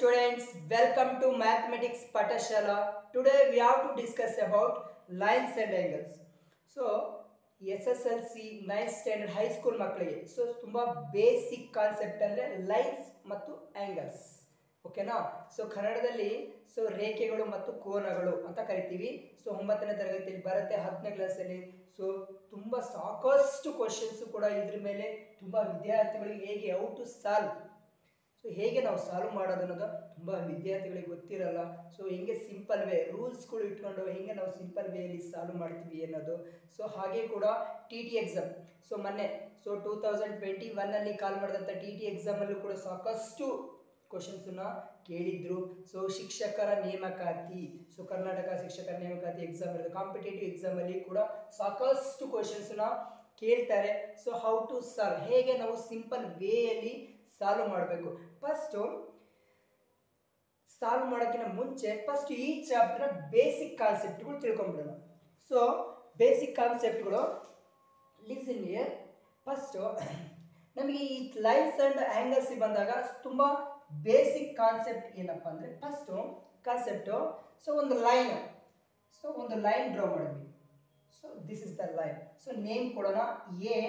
students, welcome to Mathematics Patashala. Today we have to discuss about lines and angles. So S S L C ninth standard high school ಮಕ್ಕಳಿಗೆ so ತುಂಬ basic concept ಅಂದರೆ lines ಮತ್ತು angles ಓಕೆನಾ so ಕನ್ನಡದಲ್ಲಿ so ರೇಖೆಗಳು ಮತ್ತು ಕೋನಗಳು ಅಂತ ಕರಿತೀವಿ ಸೊ ಒಂಬತ್ತನೇ ತರಗತಿಯಲ್ಲಿ ಬರುತ್ತೆ ಹತ್ತನೇ ಕ್ಲಾಸಲ್ಲಿ ಸೊ ತುಂಬ ಸಾಕಷ್ಟು ಕ್ವಶನ್ಸು ಕೂಡ ಇದ್ರ ಮೇಲೆ ತುಂಬ ವಿದ್ಯಾರ್ಥಿಗಳಿಗೆ ಹೇಗೆ ಔ ಟು ಸಾಲ್ವ್ ಸೊ ಹೇಗೆ ನಾವು ಸಾಲ್ವ್ ಮಾಡೋದು ಅನ್ನೋದು ತುಂಬ ವಿದ್ಯಾರ್ಥಿಗಳಿಗೆ ಗೊತ್ತಿರಲ್ಲ ಸೊ ಹೆಂಗೆ ಸಿಂಪಲ್ ವೇ ರೂಲ್ಸ್ಗಳು ಇಟ್ಕೊಂಡು ಹೆಂಗೆ ನಾವು ಸಿಂಪಲ್ ವೇಯಲ್ಲಿ ಸಾಲ್ವ್ ಮಾಡ್ತೀವಿ ಅನ್ನೋದು ಸೊ ಹಾಗೆ ಕೂಡ ಟಿ ಟಿ ಎಕ್ಸಾಮ್ ಸೊ ಮೊನ್ನೆ ಸೊ ಟೂ ತೌಸಂಡ್ ಟ್ವೆಂಟಿ ಒನ್ನಲ್ಲಿ ಕಾಲ್ ಮಾಡಿದಂಥ ಟಿ ಟಿ ಎಕ್ಸಾಮಲ್ಲೂ ಕೂಡ ಸಾಕಷ್ಟು ಕ್ವಶನ್ಸನ್ನ ಕೇಳಿದ್ರು ಸೊ ಶಿಕ್ಷಕರ ನೇಮಕಾತಿ ಸೊ ಕರ್ನಾಟಕ ಶಿಕ್ಷಕರ ನೇಮಕಾತಿ ಎಕ್ಸಾಮ್ ಇರೋದು ಕಾಂಪಿಟೇಟಿವ್ ಎಕ್ಸಾಮಲ್ಲಿ ಕೂಡ ಸಾಕಷ್ಟು ಕ್ವಶನ್ಸನ್ನ ಕೇಳ್ತಾರೆ ಸೊ ಹೌ ಟು ಸಾಲ್ವ್ ಹೇಗೆ ನಾವು ಸಿಂಪಲ್ ವೇಯಲ್ಲಿ ಸಾಲ್ವ್ ಮಾಡಬೇಕು ಫಸ್ಟು ಸಾಲ್ವ್ ಮಾಡೋಕ್ಕಿಂತ ಮುಂಚೆ ಫಸ್ಟ್ ಈ ಚಾಪ್ಟರ್ ಬೇಸಿಕ್ ಕಾನ್ಸೆಪ್ಟ್ಗಳು ತಿಳ್ಕೊಂಬಿಡೋಣ ಸೊ ಬೇಸಿಕ್ ಕಾನ್ಸೆಪ್ಟ್ಗಳು ಲಿಸನ್ ಇಯರ್ ಫಸ್ಟು ನಮಗೆ ಈ ಲೈನ್ಸ್ ಆ್ಯಂಡ್ ಆ್ಯಂಗಲ್ಸ್ ಬಂದಾಗ ತುಂಬ ಬೇಸಿಕ್ ಕಾನ್ಸೆಪ್ಟ್ ಏನಪ್ಪ ಅಂದರೆ ಫಸ್ಟು ಕಾನ್ಸೆಪ್ಟು ಸೊ ಒಂದು ಲೈನ್ ಸೊ ಒಂದು ಲೈನ್ ಡ್ರಾ ಮಾಡಿದ್ವಿ so this is the line so name ಕೊಡೋಣ A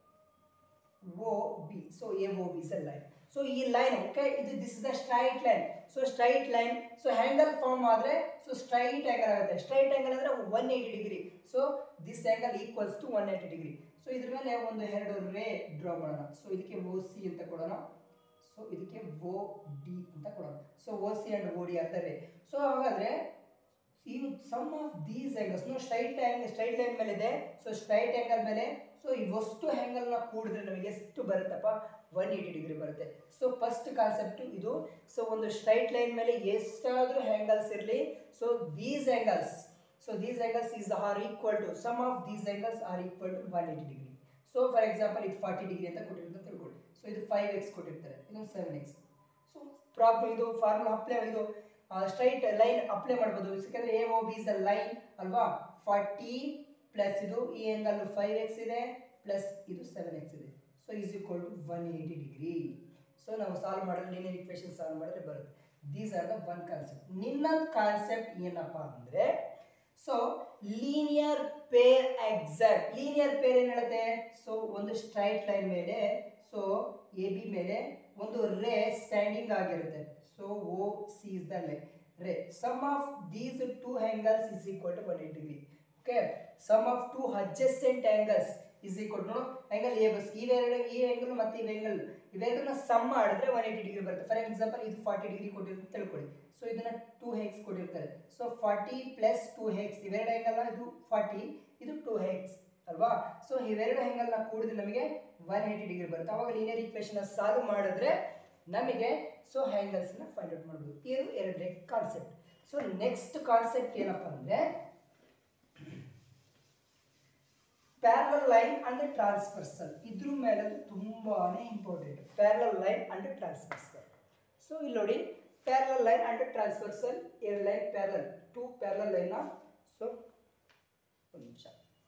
O B so A O B sir line so ಈ ಲೈನ್ ಓಕೆ ಇದು this is the straight line so straight line so angle form ಆದರೆ so straight angle ಆಗುತ್ತೆ straight angle ಅಂದರೆ one eighty degree so this angle equals to one eighty degree so ಇದ್ರ ಮೇಲೆ ಒಂದು ಎರಡು ರೇ ಡ್ರಾ ಮಾಡೋಣ ಸೊ ಇದಕ್ಕೆ ಓ ಸಿ ಅಂತ ಕೊಡೋಣ ಸೊ ಇದಕ್ಕೆ ಓ ಡಿ ಅಂತ ಕೊಡೋಣ so O C and O D ಅಂತ ರೇ ಸೊ ಹಾಗಾದರೆ ಈ sum of these angles no straight angle straight line ಮೇಲೆ ಇದೆ ಸೊ ಸ್ಟ್ರೈಟ್ ಆ್ಯಂಗಲ್ ಮೇಲೆ ಸೊ ಈ ವಸ್ತು ಆ್ಯಂಗಲ್ನ ಕೂಡಿದ್ರೆ ನಮಗೆ ಎಷ್ಟು ಬರುತ್ತಪ್ಪ ಒನ್ ಏಯ್ಟಿ ಡಿಗ್ರಿ ಬರುತ್ತೆ ಸೊ ಫಸ್ಟ್ ಕಾನ್ಸೆಪ್ಟು ಇದು ಸೊ ಒಂದು ಸ್ಟ್ರೈಟ್ ಲೈನ್ ಮೇಲೆ ಎಷ್ಟಾದರೂ ಆ್ಯಂಗಲ್ಸ್ ಇರಲಿ so these angles so these angles is are equal to sum of these angles are equal to one eighty degree so for example ಇದು forty degree ಅಂತ ಕೊಟ್ಟಿರ್ತಾರೆ ತಿಳ್ಕೊಳ್ಳಿ so ಇದು ಫೈವ್ ಎಕ್ಸ್ ಕೊಟ್ಟಿರ್ತಾರೆ ಇದೊಂದು ಸೆವೆನ್ ಎಕ್ಸ್ ಸೊ ಪ್ರಾಬ್ಲಮ್ ಇದು formula apply ಇದು straight line apply ಮಾಡ್ಬೋದು ಯಾಕಂದರೆ A O B is a line ಅಲ್ವಾ ಫಾರ್ಟಿ ಪ್ಲಸ್ ಇದು ಈ ಆ್ಯಂಗಲ್ ಫೈವ್ ಎಕ್ಸ್ ಇದೆ ಪ್ಲಸ್ ಇದು ಸೆವೆನ್ ಎಕ್ಸ್ ಇದೆ so is equal to one eighty degree so ನಾವು ಸಾಲ್ವ್ ಮಾಡಿದ್ರೆ ಲೀನಿಯರ್ ಇಕ್ವೇಷನ್ ಸಾಲ್ವ್ ಮಾಡಿದ್ರೆ ಬರುತ್ತೆ these are the one concept ನಿನ್ನೊಂದು ಕಾನ್ಸೆಪ್ಟ್ ಏನಪ್ಪ ಅಂದರೆ so linear pair exact linear pair ಏನು ಹೇಳುತ್ತೆ ಸೊ ಒಂದು ಸ್ಟ್ರೈಟ್ ಲೈನ್ ಮೇಲೆ ಸೊ ಎ ಬಿ ಮೇಲೆ ಒಂದು ರೇ ಸ್ಟ್ಯಾಂಡಿಂಗ್ ಆಗಿರುತ್ತೆ so O C is the line ray sum of these two angles is equal to one eight degree okay sum of two adjacent angles is equal to angle A bus ಇವೆರಡು ಈ angle ಮತ್ತು ಈ angle ಇವೆರಡನ್ನ sum ಮಾಡಿದ್ರೆ one eighty degree ಬರುತ್ತೆ for example ಇದು forty degree ಕೊಟ್ಟಿರುತ್ತೆ ತಿಳ್ಕೊಳ್ಳಿ ಸೊ ಇದನ್ನ ಟೂ ಹೆಕ್ಸ್ ಕೊಟ್ಟಿರ್ತಾರೆ so forty plus two hex ಇವೆರಡು ಆ್ಯಂಗಲ್ನ ಇದು ಫಾರ್ಟಿ ಇದು ಟೂ ಹೆಕ್ಸ್ ಅಲ್ವಾ ಸೊ ಇವೆರಡು ಆ್ಯಂಗಲ್ನ ಕೂಡಿದ್ರೆ ನಮಗೆ ಒನ್ ಏಯ್ಟಿ ಡಿಗ್ರಿ ಬರುತ್ತೆ ಅವಾಗ ಲೀನಿಯರ್ ಇಕ್ವೇಷನ್ ಸಾಲ್ವ್ ಮಾಡಿದ್ರೆ ನಮಗೆ ಸೊ ಹ್ಯಾಂಗಲ್ಸ್ನ ಫೈಂಡ್ ಔಟ್ ಮಾಡ್ಬೋದು ಇದು ಎರಡನೇ ಕಾನ್ಸೆಪ್ಟ್ ಸೊ ನೆಕ್ಸ್ಟ್ ಕಾನ್ಸೆಪ್ಟ್ ಏನಪ್ಪ ಅಂದರೆ ಪ್ಯಾರಲಲ್ ಲೈನ್ ಅಂಡ್ ಟ್ರಾನ್ಸ್ಫರ್ಸಲ್ ಇದ್ರ ಮೇಲೆ ತುಂಬಾ important parallel line and transversal so ಇಲ್ಲಿ ನೋಡಿ ಪ್ಯಾರಲಲ್ ಲೈನ್ ಅಂಡ್ ಟ್ರಾನ್ಸ್ಫರ್ಸಲ್ ಎರಡು line parallel two parallel line so ಒಂದು ನಿಮಿಷ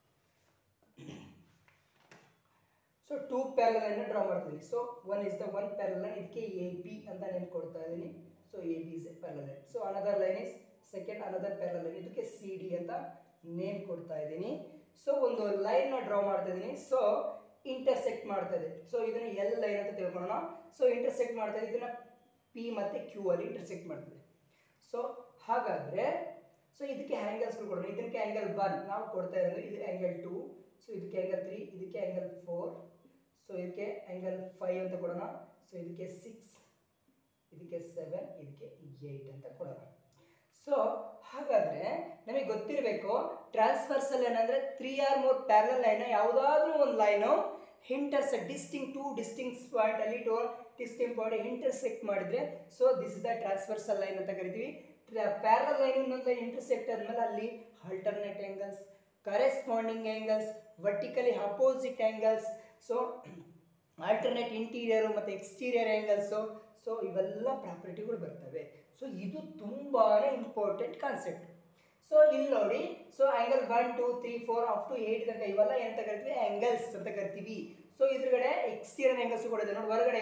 so two parallel line draw ಮಾಡ್ತೀನಿ so one is the one parallel line ಇದಕ್ಕೆ ಎ ಬಿ ಅಂತ ನೆನ್ ಕೊಡ್ತಾ ಇದ್ದೀನಿ so A B is a parallel line so another line is second another parallel line ಇದಕ್ಕೆ C D ಅಂತ name ಕೊಡ್ತಾ ಇದ್ದೀನಿ so ಒಂದು ಲೈನ್ನ ಡ್ರಾ ಮಾಡ್ತಾ ಇದ್ದೀನಿ ಸೊ ಇಂಟರ್ಸೆಕ್ಟ್ ಮಾಡ್ತಾ ಇದೆ ಸೊ ಇದನ್ನು ಎಲ್ ಲೈನ್ ಅಂತ ತಿಳ್ಕೊಳ್ಳೋಣ ಸೊ ಇಂಟರ್ಸೆಕ್ಟ್ ಮಾಡ್ತಾ ಇದೆ ಇದನ್ನು ಪಿ ಮತ್ತು ಕ್ಯೂ ಅಲ್ಲಿ ಇಂಟರ್ಸೆಕ್ಟ್ ಮಾಡ್ತದೆ ಸೊ ಹಾಗಾದರೆ ಸೊ ಇದಕ್ಕೆ ಆ್ಯಂಗಲ್ಸ್ಗಳು ಕೊಡೋಣ ಇದಕ್ಕೆ ಆ್ಯಂಗಲ್ ಒನ್ ನಾವು ಕೊಡ್ತಾ ಇರೋದು ಇದು ಆ್ಯಂಗಲ್ ಟು ಸೊ ಇದಕ್ಕೆ ಆ್ಯಂಗಲ್ ತ್ರೀ ಇದಕ್ಕೆ ಆ್ಯಂಗಲ್ ಫೋರ್ ಸೊ ಇದಕ್ಕೆ ಆ್ಯಂಗಲ್ ಫೈವ್ ಅಂತ ಕೊಡೋಣ ಸೊ ಇದಕ್ಕೆ ಸಿಕ್ಸ್ ಇದಕ್ಕೆ ಸೆವೆನ್ ಇದಕ್ಕೆ ಏಯ್ಟ್ ಅಂತ ಕೊಡೋಣ ಸೊ ಹಾಗಾದರೆ ನಮಗೆ ಗೊತ್ತಿರಬೇಕು ಟ್ರಾನ್ಸ್ಫರ್ಸಲ್ ಏನಂದರೆ three or more parallel line ಯಾವುದಾದ್ರೂ ಒಂದು line intersect distinct two distinct point ಅಲ್ಲಿ ಟು ಡಿಸ್ಟಿಂಗ್ ಪಾಯಿಂಟ್ ಇಂಟರ್ಸೆಕ್ಟ್ ಮಾಡಿದ್ರೆ so this is the transversal line ಅಂತ ಕರಿತೀವಿ ಪ್ಯಾರಲ್ ಲೈನ್ ಇನ್ನೊಂದು ಇಂಟರ್ಸೆಕ್ಟ್ ಆದಮೇಲೆ ಅಲ್ಲಿ alternate angles corresponding angles vertically opposite angles so alternate interior ಮತ್ತು ಎಕ್ಸ್ಟೀರಿಯರ್ ಆ್ಯಂಗಲ್ಸು ಸೊ ಇವೆಲ್ಲ ಪ್ರಾಪರ್ಟಿಗಳು ಬರ್ತವೆ ಸೊ ಇದು ತುಂಬಾ ಇಂಪಾರ್ಟೆಂಟ್ ಕಾನ್ಸೆಪ್ಟ್ ಸೊ ಇಲ್ಲಿ ನೋಡಿ so angle one two three four up to eight ತನಕ ಇವೆಲ್ಲ ಏನಂತ ಕರಿತೀವಿ ಆ್ಯಂಗಲ್ಸ್ ಅಂತ ಕರಿತೀವಿ ಸೊ ಇದ್ರಗಡೆ ಎಕ್ಸ್ಟೀರಿಯರ್ ಆ್ಯಂಗಲ್ಸ್ ಕೂಡ ಇದೆ ನೋಡಿ ಹೊರಗಡೆ ಇರೋ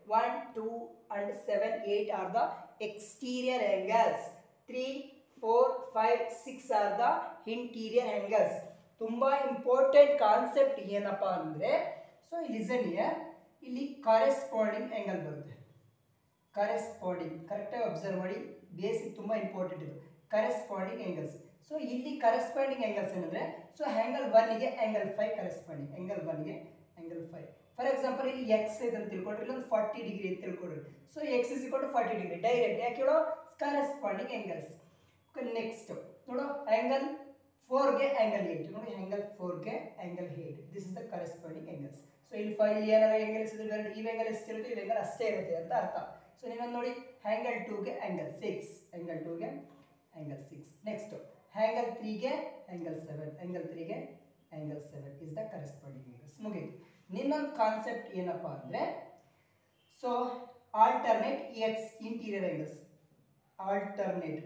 one two and seven eight are the exterior angles three four five six are the interior angles ತುಂಬ ಇಂಪಾರ್ಟೆಂಟ್ ಕಾನ್ಸೆಪ್ಟ್ ಏನಪ್ಪ ಅಂದರೆ ಸೊ ಲಿಸನ್ ಇಲ್ಲಿ ಕರೆಸ್ಪಾಂಡಿಂಗ್ ಆ್ಯಂಗಲ್ ಬರುತ್ತೆ ಕರೆಸ್ಪಾಂಡಿಂಗ್ ಕರೆಕ್ಟಾಗಿ ಅಬ್ಸರ್ವ್ ಮಾಡಿ ಬೇಸಿಕ್ ತುಂಬ ಇಂಪಾರ್ಟೆಂಟ್ ಇದು ಕರೆಸ್ಪಾಂಡಿಂಗ್ ಆ್ಯಂಗಲ್ಸ್ ಸೊ ಇಲ್ಲಿ ಕರೆಸ್ಪಾಂಡಿಂಗ್ ಆ್ಯಂಗಲ್ಸ್ ಏನಂದರೆ ಸೊ ಆ್ಯಂಗಲ್ ಒನ್ಗೆ ಆ್ಯಂಗಲ್ ಫೈವ್ ಕರೆಸ್ಪಾಂಡಿಂಗ್ ಆ್ಯಂಗಲ್ ಒನ್ಗೆ ಆ್ಯಂಗಲ್ ಫೈವ್ ಫಾರ್ ಎಕ್ಸಾಂಪಲ್ ಇಲ್ಲಿ ಎಕ್ಸ್ ಇದೆ ಅಂತ ತಿಳ್ಕೊಡ್ರಿ ಇಲ್ಲೊಂದು ಫಾರ್ಟಿ ಡಿಗ್ರಿ ಅಂತ ತಿಳ್ಕೊಡ್ರಿ so X is equal to forty degree direct ಯಾಕೆ ಹೇಳೋ ಕರೆಸ್ಪಾಂಡಿಂಗ್ ಆ್ಯಂಗಲ್ಸ್ ನೆಕ್ಸ್ಟ್ ನೋಡು ಆ್ಯಂಗಲ್ ಫೋರ್ಗೆ ಆ್ಯಂಗಲ್ ಏಟ್ ನೋಡಿ ಆ್ಯಂಗಲ್ ಫೋರ್ಗೆ angle eight this is the corresponding angles so ಇಲ್ಲಿ ಫೈವ್ ಏನಾರ ಆ್ಯಂಗಲ್ಸ್ ಇದ್ರೆ ಈ ಆ್ಯಂಗಲ್ ಎಷ್ಟಿರುತ್ತೆ ಈ ಆ್ಯಂಗಲ್ ಅಷ್ಟೇ ಇರುತ್ತೆ ಅಂತ ಅರ್ಥ ಸೊ ನೀವೊಂದು ನೋಡಿ ಆ್ಯಂಗಲ್ ಟೂಗೆ ಆ್ಯಂಗಲ್ ಸಿಕ್ಸ್ ಆ್ಯಂಗಲ್ ಟೂಗೆ ಆ್ಯಂಗಲ್ ಸಿಕ್ಸ್ ನೆಕ್ಸ್ಟ್ ಆ್ಯಂಗಲ್ ತ್ರೀಗೆ ಆ್ಯಂಗಲ್ ಸೆವೆನ್ ಆ್ಯಂಗಲ್ ತ್ರೀಗೆ angle seven is the corresponding angles ಮುಗೀತು ನಿನ್ನೊಂದು ಕಾನ್ಸೆಪ್ಟ್ ಏನಪ್ಪ ಅಂದರೆ so alternate X interior angles alternate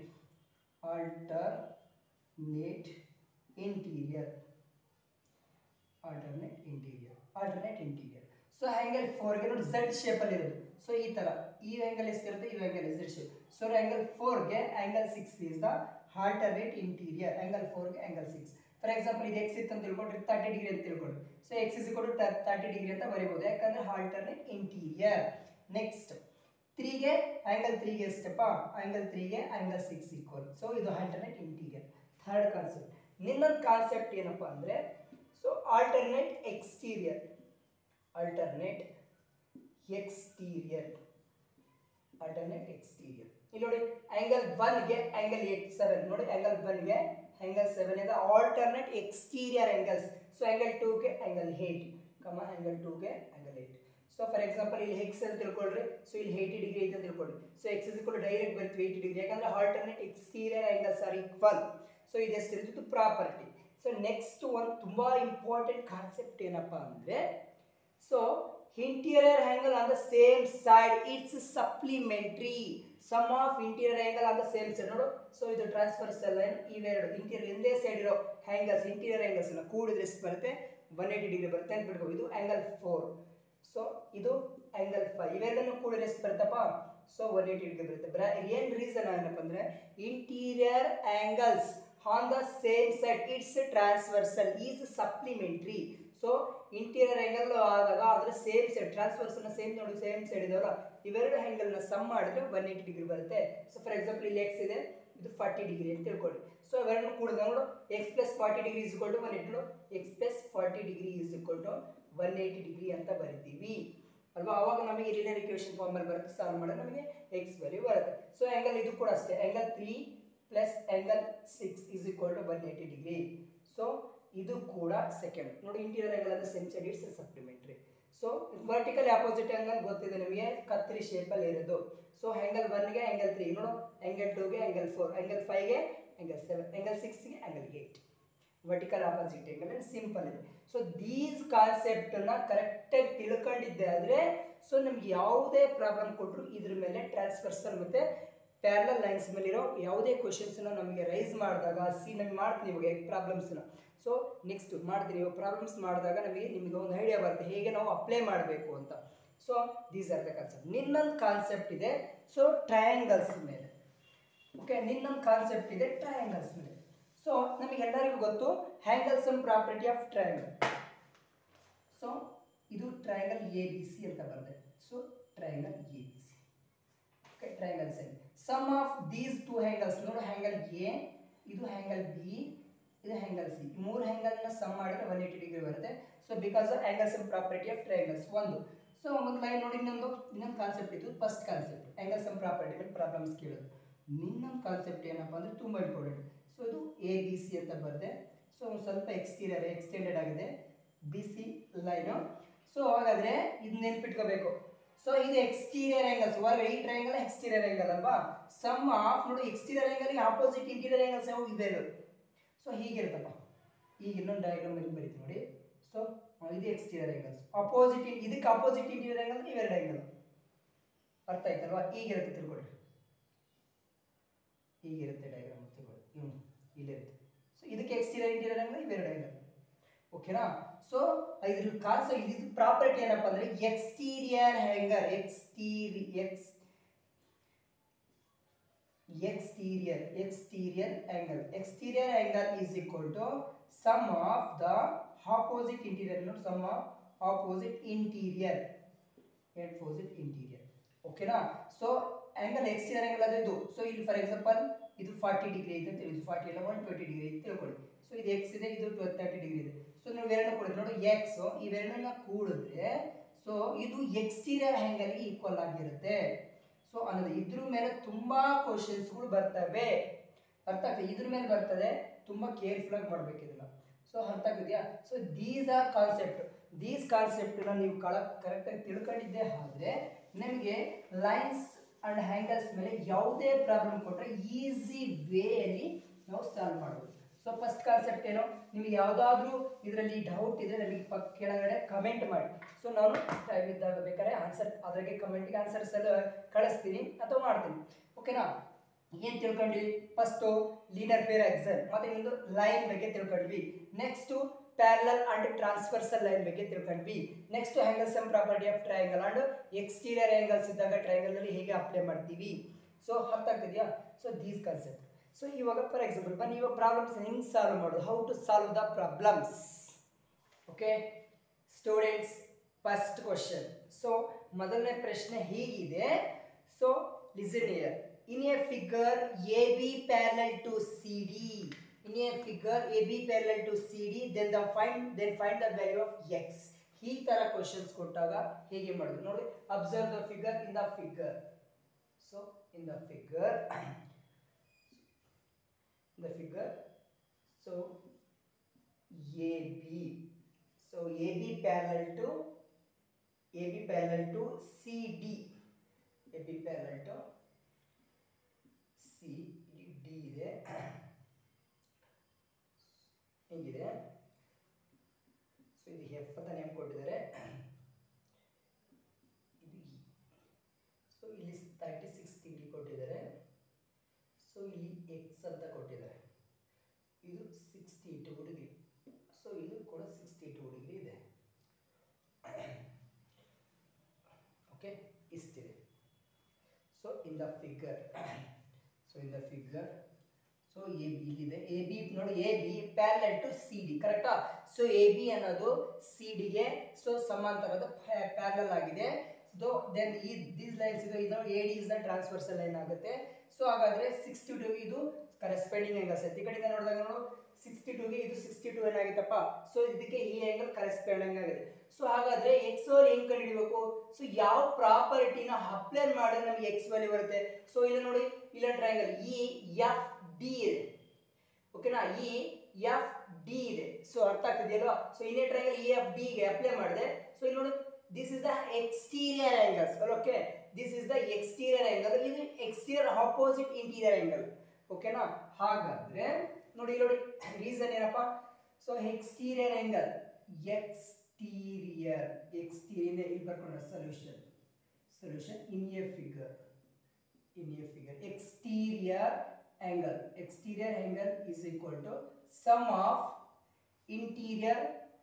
alternate interior alternate interior alternate interior so angle ಫೋರ್ಗೆ ನೋಡಿ Z ಶೇಪಲ್ಲಿ ಇರೋದು ಸೊ ಈ ಥರ ಈ ಆ್ಯಂಗಲ್ ಎಷ್ಟಿರುತ್ತೆ ಈ angle Z shape so angle ಫೋರ್ಗೆ angle six is the alternate interior angle ಫೋರ್ಗೆ ಆ್ಯಂಗಲ್ ಸಿಕ್ಸ್ ಫಾರ್ ಎಕ್ಸಾಂಪಲ್ ಇದು ಎಕ್ಸ್ ಇತ್ತು ಅಂತ ತಿಳ್ಕೊಂಡ್ರೆ ತರ್ಟಿ ಡಿಗ್ರಿ ಅಂತ ತಿಳ್ಕೊಂಡ್ರಿ so X is equal thirty degree ಅಂತ ಬರೀಬೋದು ಯಾಕಂದ್ರೆ ಆಲ್ಟರ್ನೇಟ್ ಇಂಟೀರಿಯರ್ ನೆಕ್ಸ್ಟ್ ತ್ರೀಗೆ ಆ್ಯಂಗಲ್ ತ್ರೀಗೆ ಎಷ್ಟಪ್ಪ ಆ್ಯಂಗಲ್ ತ್ರೀಗೆ ಆ್ಯಂಗಲ್ ಸಿಕ್ಸ್ ಈಕ್ವಲ್ ಸೊ ಇದು ಆಲ್ಟರ್ನೇಟ್ ಇಂಟೀರಿಯರ್ ಥರ್ಡ್ ಕಾನ್ಸೆಪ್ಟ್ ನಿನ್ನೊಂದು ಕಾನ್ಸೆಪ್ಟ್ ಏನಪ್ಪ ಅಂದರೆ so alternate exterior alternate exterior alternate exterior ಇಲ್ಲಿ ನೋಡಿ ಆಂಗಲ್ ಒನ್ಗೆ ಆಂಗಲ್ ಏಟ್ ಸೆವೆನ್ ನೋಡಿ ಆಂಗಲ್ ಒನ್ಗೆ ಆಂಗಲ್ ಸೆವೆನ್ ಇದೆ alternate exterior angles so angle ಟೂಗೆ ಆಂಗಲ್ ಏಟ್ ಕಮ ಆಂಗಲ್ ಟೂಗೆ angle eight so for example ಇಲ್ಲಿ ಹೆಕ್ಸ್ ಅಂತ ತಿಳ್ಕೊಳ್ರಿ ಸೊ ಇಲ್ಲಿ ಏಯ್ಟಿ ಡಿಗ್ರಿ ಐತೆ ಅಂತ ತಿಳ್ಕೊಳ್ರಿ ಸೊ ಎಕ್ಸ್ ಇಸ್ ಕೂಡ ಡೈರೆಕ್ಟ್ ಬರ್ತೀವಿ ಏಯ್ಟಿ ಡಿಗ್ರಿ ಯಾಕಂದ್ರೆ alternate exterior angles are equal so ಇದೆಷ್ಟಿರುತ್ತೆ ಪ್ರಾಪರ್ಟಿ ಸೊ ನೆಕ್ಸ್ಟ್ ಒಂದು ತುಂಬ ಇಂಪಾರ್ಟೆಂಟ್ ಕಾನ್ಸೆಪ್ಟ್ ಏನಪ್ಪ ಅಂದರೆ so interior angle on the same side it's supplementary sum of interior angle on the same side ನೋಡು so ಇದು transversal line ಇವೆರಡು interior ಒಂದೇ side ಇರೋ ಆಂಗಲ್ಸ್ ಇಂಟೀರಿಯರ್ ಆಂಗಲ್ಸ್ ಕೂಡಿದ್ರೆ ಎಷ್ಟು ಬರುತ್ತೆ ಒನ್ ಏಯ್ಟಿ ಡಿಗ್ರಿ ಬರುತ್ತೆ ಅಂತ ಬಿಡ್ಕೋ ಇದು ಆಂಗಲ್ ಫೋರ್ ಸೊ ಇದು ಆಂಗಲ್ ಫೈವ್ ಇವೆರಡನ್ನು ಕೂಡಿದ್ರೆ ಎಷ್ಟು ಬರುತ್ತಪ್ಪ ಸೊ ಒನ್ ಏಯ್ಟಿ ಡಿಗ್ರಿ ಬರುತ್ತೆ ಬ್ರಾ ಏನು ರೀಸನ್ ಏನಪ್ಪ ಅಂದರೆ interior angles on the same side it's transversal is supplementary so interior angle ಆದಾಗ ಅದರ ಸೇಮ್ ಸೈಡ್ ಟ್ರಾನ್ಸ್ಫರ್ಸಲ್ನ ಸೇಮ್ ನೋಡಿ ಸೇಮ್ ಸೈಡ್ ಇದಾವಲ್ಲ ಇವೆರಡು ಆ್ಯಂಗಲ್ನ ಸಮ್ ಮಾಡಿದ್ರೆ ಒನ್ ಏಯ್ಟಿ ಡಿಗ್ರಿ ಬರುತ್ತೆ ಸೊ ಫಾರ್ ಎಕ್ಸಾಂಪಲ್ ಇಲ್ಲಿ ಎಕ್ಸ್ ಇದೆ ಇದು ಫಾರ್ಟಿ ಡಿಗ್ರಿ ಅಂತ ತಿಳ್ಕೊಳ್ಳಿ ಸೊ ಇವೆರಡನ್ನು ಕೂಡಿದ ನೋಡು X plus forty degree is equal to one eighty X plus forty degree is equal to one eighty degree ಅಂತ ಬರಿತೀವಿ ಅಲ್ವಾ ಅವಾಗ ನಮಗೆ ಲೀನಿಯರ್ ಇಕ್ವೇಷನ್ ಫಾರ್ಮಲ್ಲಿ ಬರುತ್ತೆ ಸಾಲ್ವ್ ಮಾಡಿದ್ರೆ ನಮಗೆ ಎಕ್ಸ್ ವ್ಯಾಲ್ಯೂ ಬರುತ್ತೆ ಸೊ ಆ್ಯಂಗಲ್ ಇದು ಕೂಡ ಅಷ್ಟೇ angle three plus angle six is equal to one eighty degree so ಇದು ಕೂಡ ಸೆಕೆಂಡ್ ನೋಡಿ ಇಂಟೀರಿಯರ್ ಆ್ಯಂಗಲ್ ಅಂದರೆ same side it's supplementary so vertical opposite angle ಗೊತ್ತಿದೆ ನಿಮಗೆ ಕತ್ರಿ ಶೇಪಲ್ಲಿ ಇರೋದು ಸೊ ಆ್ಯಂಗಲ್ ಒನ್ಗೆ ಆ್ಯಂಗಲ್ ತ್ರೀ ನೋಡು ಆ್ಯಂಗಲ್ ಟೂಗೆ ಆ್ಯಂಗಲ್ ಫೋರ್ ಆ್ಯಂಗಲ್ ಫೈವ್ಗೆ ಆ್ಯಂಗಲ್ ಸೆವೆನ್ ಆ್ಯಂಗಲ್ ಸಿಕ್ಸ್ಗೆ angle eight vertical opposite angle and simple ಇದೆ ಸೊ ದೀಸ್ ಕಾನ್ಸೆಪ್ಟನ್ನು ಕರೆಕ್ಟಾಗಿ ತಿಳ್ಕೊಂಡಿದ್ದೆ ಆದರೆ ಸೊ ನಮ್ಗೆ ಯಾವುದೇ ಪ್ರಾಬ್ಲಮ್ ಕೊಟ್ಟರು ಇದ್ರ ಮೇಲೆ ಟ್ರಾನ್ಸ್ಫರ್ಸಲ್ ಮತ್ತು ಪ್ಯಾರಲಲ್ ಲೈನ್ಸ್ ಮೇಲಿರೋ ಯಾವುದೇ ಕ್ವಶನ್ಸನ್ನ ನಮಗೆ ರೈಸ್ ಮಾಡಿದಾಗ ಸಿ ನಮಗೆ ಮಾಡ್ತೀನಿ ಇವಾಗ ಪ್ರಾಬ್ಲಮ್ಸ್ನ ಸೊ ನೆಕ್ಸ್ಟ್ ಮಾಡ್ತೀನಿ ಇವಾಗ ಪ್ರಾಬ್ಲಮ್ಸ್ ಮಾಡಿದಾಗ ನಮಗೆ ನಿಮಗೆ ಒಂದು ಐಡಿಯಾ ಬರುತ್ತೆ ಹೇಗೆ ನಾವು ಅಪ್ಲೈ ಮಾಡಬೇಕು ಅಂತ so these are the concept ನಿನ್ನೊಂದು ಕಾನ್ಸೆಪ್ಟ್ ಇದೆ ಸೊ ಟ್ರಯಾಂಗಲ್ಸ್ ಮೇಲೆ ಓಕೆ ನಿನ್ನೊಂದು ಕಾನ್ಸೆಪ್ಟ್ ಇದೆ ಟ್ರಯಾಂಗಲ್ಸ್ ಮೇಲೆ ಸೊ ನಮಗೆಲ್ಲರಿಗೂ ಗೊತ್ತು angles and property of triangle so ಇದು ಟ್ರಯಾಂಗಲ್ ಎ ಬಿ ಸಿ ಅಂತ ಬರುತ್ತೆ so triangle A B C okay triangle side sum of these two angles ನೋಡು ಹ್ಯಾಂಗಲ್ ಎ ಇದು ಹ್ಯಾಂಗಲ್ ಬಿ ಇದು ಹ್ಯಾಂಗಲ್ ಸಿ ಮೂರು ಹ್ಯಾಂಗಲ್ನ ಸಮ್ ಮಾಡಿದ್ರೆ ಒನ್ ಏಯ್ಟಿ ಡಿಗ್ರಿ ಬರುತ್ತೆ so because of angles and property of triangles ಒಂದು so ಒಂದು line ನೋಡಿ ಇನ್ನೊಂದು ಇನ್ನೊಂದು ಕಾನ್ಸೆಪ್ಟ್ ಇದು first concept angles and property ಮೇಲೆ ಪ್ರಾಬ್ಲಮ್ಸ್ ಕೇಳೋದು ನಿನ್ನೊಂದು ಕಾನ್ಸೆಪ್ಟ್ ಏನಪ್ಪ ಅಂದರೆ ತುಂಬ ಇಂಪಾರ್ಟೆಂಟ್ ಸೊ ಇದು ಎ ಬಿ ಸಿ ಅಂತ ಬರುತ್ತೆ ಸೊ ಒಂದು ಸ್ವಲ್ಪ ಎಕ್ಸ್ಟೀರಿಯರ್ ಎಕ್ಸ್ಟೆಂಡೆಡ್ ಆಗಿದೆ ಬಿ ಸಿ ಲೈನು ಸೊ ಹಾಗಾದರೆ ಇದು ನೆನ್ಪಿಟ್ಕೋಬೇಕು ಸೊ ಇದು ಎಕ್ಸ್ಟೀರಿಯರ್ ಆ್ಯಂಗಲ್ಸ್ ಹೊರಗಡೆ ಈ ಟ್ರಯಾಂಗಲ್ ಎಕ್ಸ್ಟೀರಿಯರ್ ಆ್ಯಂಗಲ್ ಅಲ್ವಾ ಸಮ್ ಆಫ್ ನೋಡಿ ಎಕ್ಸ್ಟೀರಿಯರ್ ಆ್ಯಂಗಲ್ಗೆ ಆಪೋಸಿಟ್ ಇಂಟೀರಿಯರ್ ಆ್ಯಂಗಲ್ಸ್ ಯಾವ ಇದೆ ಸೊ ಹೀಗಿರುತ್ತಪ್ಪ ಈಗ ಇನ್ನೊಂದು ಡಯಾಗ್ರಾಮ್ ಮೇಲೆ ಬರೀತೀವಿ ನೋಡಿ ಸೊ ಇದು ಎಕ್ಸ್ಟೀರಿಯರ್ ಆ್ಯಂಗಲ್ಸ್ ಅಪೋಸಿಟ್ ಇದಕ್ಕೆ ಅಪೋಸಿಟ್ ಇಂಟೀರಿಯರ್ ಆ್ಯಂಗಲ್ ಇವೆರಡು ಆ್ಯಂಗಲ್ ಅರ್ಥ ಆಯ್ತಲ್ವಾ ಈಗಿರುತ್ತೆ ತಿಳ್ಕೊಳ್ಳಿ ಹೀಗಿರುತ್ತೆ ಡಯಾಗ್ರಾಮ್ ತಿಳ್ಕೊಳ್ಳಿ ಹ್ಞೂ ಇಲ್ಲಿರುತ್ತೆ ಸೊ ಇದಕ್ಕೆ ಎಕ್ಸ್ಟೀರಿಯರ್ ಇಂಟೀರಿಯರ್ ಆ್ಯಂಗಲ್ ಇವೆರಡು ಆ್ಯಂಗಲ್ ಓಕೆನಾ ಸೊ ಇದ್ರ ಕಾನ್ಸೆಪ್ಟ್ ಇದು ಪ್ರಾಪರ್ಟಿ ಏನಪ್ಪ ಅಂದ್ರೆ ಎಕ್ಸ್ಟೀರಿಯರ್ ಹ್ಯಾಂಗರ್ ಎಕ್ಸ್ಟೀರಿ ಎಕ್ಸ್ exterior exterior angle exterior angle is equal to sum of the opposite interior not sum of opposite interior opposite interior ಓಕೆನಾ ಸೊ ಆಂಗಲ್ ಎಕ್ಸ್ಟೀರಿಯರ್ ಆಂಗಲ್ ಅದು ಇದು ಸೊ ಇಲ್ಲಿ ಫಾರ್ ಎಕ್ಸಾಂಪಲ್ ಇದು ಫಾರ್ಟಿ ಡಿಗ್ರಿ ಇದೆ ಅಂತ ತಿಳಿದು ಫಾರ್ಟಿ ಇಲ್ಲ ಒನ್ ಟ್ವೆಂಟಿ ಡಿಗ್ರಿ ಅಂತ ತಿಳ್ಕೊಳ್ಳಿ ಸೊ ಇದು ಎಕ್ಸ್ ಇದೆ ಇದು ತರ್ಟಿ ಡಿಗ್ರಿ ಇದೆ ಸೊ ನೀವು ಇವೆರಡನ್ನ ಕೊಡಿದ್ರೆ ನೋಡಿ ಎಕ್ಸ್ ಇವೆರಡನ್ನ ಕೂಡಿದ್ರೆ ಸೊ ಇದು ಎಕ್ಸ್ಟೀರಿಯರ್ ಆಂಗಲ್ಗೆ ಈಕ್ವಲ್ ಆಗಿರುತ್ತೆ ಸೊ ಅನ್ನೋದು ಇದ್ರ ಮೇಲೆ ತುಂಬಾ ಕ್ವಶನ್ಸ್ಗಳು ಬರ್ತವೆ ಅರ್ಥ ಆಗ್ತದೆ ಇದ್ರ ಮೇಲೆ ಬರ್ತದೆ ತುಂಬಾ ಕೇರ್ಫುಲ್ ಆಗಿ ಮಾಡ್ಬೇಕು ಇದನ್ನ ಸೊ ಅರ್ಥ ಆಗಿದೆಯಾ so these are concept these ಕಾನ್ಸೆಪ್ಟ್ನ ನೀವು ಕಳ ಕರೆಕ್ಟಾಗಿ ತಿಳ್ಕೊಂಡಿದ್ದೆ ಆದ್ರೆ ನಿಮಗೆ ಲೈನ್ಸ್ ಅಂಡ್ ಹ್ಯಾಂಗಲ್ಸ್ ಮೇಲೆ ಯಾವುದೇ ಪ್ರಾಬ್ಲಮ್ ಕೊಟ್ಟರೆ ಈಸಿ ವೇಯಲ್ಲಿ ನಾವು ಸಾಲ್ವ್ ಮಾಡ್ಬೋದು ಸೊ ಫಸ್ಟ್ ಕಾನ್ಸೆಪ್ಟ್ ಏನು ನಿಮಗೆ ಯಾವುದಾದ್ರೂ ಇದರಲ್ಲಿ ಡೌಟ್ ಇದ್ರೆ ನಮಗೆ ಪಕ್ಕ ಕೆಳಗಡೆ ಕಮೆಂಟ್ ಮಾಡಿ ಸೊ ನಾನು ಟೈಮ್ ಇದ್ದಾಗ ಬೇಕಾದ್ರೆ ಆನ್ಸರ್ ಅದ್ರಾಗೆ ಕಮೆಂಟ್ಗೆ ಆನ್ಸರ್ಸ್ ಎಲ್ಲ ಕಳಿಸ್ತೀನಿ ಅಥವಾ ಮಾಡ್ತೀನಿ ಓಕೆನಾ ಏನು ತಿಳ್ಕೊಂಡ್ವಿ ಫಸ್ಟು ಲೀನರ್ ಪೇರ್ ಎಕ್ಸಲ್ ಮತ್ತೆ ಇನ್ನೊಂದು ಲೈನ್ ಬಗ್ಗೆ ತಿಳ್ಕೊಂಡ್ವಿ next parallel and transversal line ಬಗ್ಗೆ ತಿಳ್ಕೊಂಡ್ವಿ next angle sum property of triangle and exterior angles ಇದ್ದಾಗ ಟ್ರಯಾಂಗಲ್ ಅಲ್ಲಿ ಹೇಗೆ ಅಪ್ಲೈ ಮಾಡ್ತೀವಿ ಸೊ ಅರ್ಥ ಆಗ್ತಿದೆಯಾ ಸೊ ದೀಸ್ ಕಾನ್ಸೆಪ್ಟ್ ಸೊ ಇವಾಗ ಫಾರ್ ಎಕ್ಸಾಂಪಲ್ ಬನ್ನಿ ಇವಾಗ ಪ್ರಾಬ್ಲಮ್ಸ್ ಹೆಂಗೆ ಸಾಲ್ವ್ ಮಾಡೋದು how to solve the problems okay students first question so ಮೊದಲನೇ ಪ್ರಶ್ನೆ ಹೀಗಿದೆ so listen here in a figure A B parallel to C D in a figure A B parallel to C D then the find then find the value of x ಈ ತರ questions ಕೊಟ್ಟಾಗ ಹೇಗೆ ಮಾಡೋದು ನೋಡಿ observe the figure in the figure so in the figure the figure so AB so AB parallel to AB parallel to CD AB parallel to C D ಇದೆ ಹಿಂಗಿದೆ so ಇದು F ಅಂತ ನೇಮ್ ಕೊಟ್ಟಿದ್ದಾರೆ ಇದು ಇ ಸೊ ಇಲ್ಲಿ thirty six degree ಕೊಟ್ಟಿದ್ದಾರೆ so ಇಲ್ಲಿ x ಅಂತ ಕೊಟ್ಟಿದ್ದಾರೆ ಇದು ಸಿಕ್ಸ್ಟಿ ಟು ಡಿಗ್ರಿ ಸೊ ಇದು ಕೂಡ ಸಿಕ್ಸ್ಟಿ ಟು ಡಿಗ್ರಿ ಇದೆ ಓಕೆ ಇಷ್ಟಿದೆ so in the figure so in the figure so A B ಇಲ್ಲಿದೆ ಎ ಬಿ ನೋಡಿ A B parallel to C D ಕರೆಕ್ಟಾ ಸೊ ಎ ಬಿ ಅನ್ನೋದು ಸಿ ಡಿಗೆ so ಸಮಾಂತರದ ಪ್ಯಾರಲಲ್ ಆಗಿದೆ ಸೊ ದೆನ್ ಈ ದೀಸ್ ಲೈನ್ಸ್ ಇದು ಇದು A D is the transversal line ಆಗುತ್ತೆ ಸೊ ಹಾಗಾದ್ರೆ ಸಿಕ್ಸ್ಟಿ ಟು ಇದು ಕರೆಸ್ಪೆಂಡಿಂಗ್ ಆಂಗಲ್ಸ್ ಈ ಕಡೆಯಿಂದ ನೋಡಿದಾಗ ನೋಡು ಸಿಕ್ಸ್ಟಿ ಟೂಗೆ ಇದು ಸಿಕ್ಸ್ಟಿ ಟೂ ಏನಾಗಿತ್ತಪ್ಪ ಸೊ ಇದಕ್ಕೆ ಈ ಆಂಗಲ್ ಕರೆಸ್ಪೆಂಡಿಂಗ್ ಆಗಿದೆ ಸೊ ಹಾಗಾದ್ರೆ ಎಕ್ಸ್ ವ್ಯಾಲ್ಯೂ ಹೆಂಗ್ ಕಂಡುಹಿಡಿಬೇಕು ಸೊ ಯಾವ ಪ್ರಾಪರ್ಟಿನ ಅಪ್ಲೈ ಮಾಡಿದ್ರೆ ನಮಗೆ ಎಕ್ಸ್ ವ್ಯಾಲ್ಯೂ ಬರುತ್ತೆ ಸೊ ಇಲ್ಲಿ ನೋಡಿ ಇಲ್ಲ ಟ್ರಯಾಂಗಲ್ ಇ ಎಫ್ ಡಿ ಇದೆ ಓಕೆನಾ ಇ ಎಫ್ ಡಿ ಇದೆ ಸೊ ಅರ್ಥ ಆಗ್ತಿದೆಯಲ್ವಾ ಸೊ ಇನ್ನೇ ಟ್ರಯಾಂಗಲ್ ಇ ಎಫ್ ಡಿ ಗೆ ಅಪ್ಲೈ ಮಾಡಿದೆ ಸೊ ಇಲ್ಲಿ ನೋಡಿ this is the exterior angles okay this is the exterior angle ಇದು ಎಕ್ಸ್ಟೀರಿಯರ್ ಆಪೋಸಿಟ್ ಇಂಟೀರಿಯರ್ ಆಂಗಲ್ ಓಕೆನಾ ಹಾಗಾದ್ರೆ ನೋಡಿ ಇಲ್ಲಿ ನೋಡಿ ರೀಸನ್ ಏನಪ್ಪ so exterior angle exterior exterior ಇಲ್ಲಿ ಬರ್ಕೊಂಡ solution solution in a figure in a figure exterior angle exterior angle is equal to sum of interior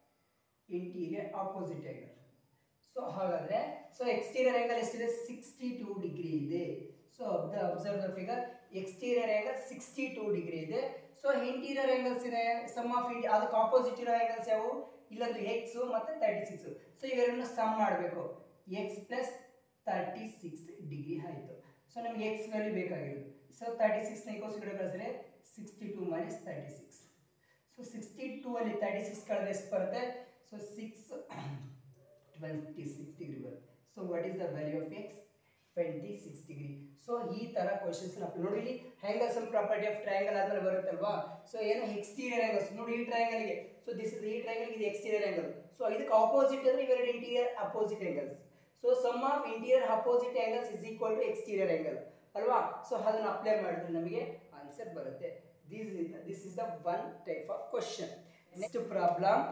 interior opposite angle so ಹಾಗಾದ್ರೆ so exterior angle ಎಷ್ಟಿದೆ sixty two degree ಇದೆ so observe the figure exterior angle sixty two degree ಇದೆ so interior angles ಇದೆ sum of ಇಂಡಿ ಅದಕ್ಕೆ opposite ಇರೋ angles ಯಾವುವು ಇಲ್ಲೊಂದು ಎಕ್ಸ್ ಮತ್ತೆ ತರ್ಟಿ ಸಿಕ್ಸ್ ಸೊ ಇವೆರಡನ್ನು ಸಮ್ ಮಾಡಬೇಕು x plus thirty six degree ಆಯಿತು ಸೊ ನಮಗೆ ಎಕ್ಸ್ ವ್ಯಾಲ್ಯೂ ಬೇಕಾಗಿರೋದು ಸೊ ತರ್ಟಿ ಸಿಕ್ಸ್ನ ಈಕ್ವಲ್ಸ್ ಕಡೆ ಕಳಿಸಿದ್ರೆ sixty two minus thirty six so sixty two ಅಲ್ಲಿ ತರ್ಟಿ ಸಿಕ್ಸ್ ಕಳೆದ್ರೆ ಎಷ್ಟು ಬರುತ್ತೆ so six twenty six degree ಬರುತ್ತೆ so what is the value of x twenty six degree so ಈ ಥರ ಕ್ವಶನ್ಸ್ ನೋಡಿ ಇಲ್ಲಿ angle sum property of triangle ಆದ್ಮೇಲೆ ಬರುತ್ತಲ್ವಾ ಸೊ ಏನು ಎಕ್ಸ್ಟೀರಿಯರ್ ಆಂಗಲ್ಸ್ ನೋಡಿ ಈ ಟ್ರಯಾಂಗಲ್ಗೆ ಸೊ ದಿಸ್ ಇಸ್ ಈ ಟ್ರಯಾಂಗಲ್ ಇದು ಎಕ್ಸ್ಟೀರಿಯರ್ ಆಂಗಲ್ ಸೊ ಇದಕ್ಕೆ ಆಪೋಸಿಟ್ ಅಂದ್ರೆ ಇವೆರಡು interior opposite angles so sum of interior opposite angles is equal to exterior angle ಅಲ್ವಾ ಸೊ ಅದನ್ನು ಅಪ್ಲೈ ಮಾಡಿದ್ರೆ ನಮಗೆ ಆನ್ಸರ್ ಬರುತ್ತೆ this is this is the one type of question next problem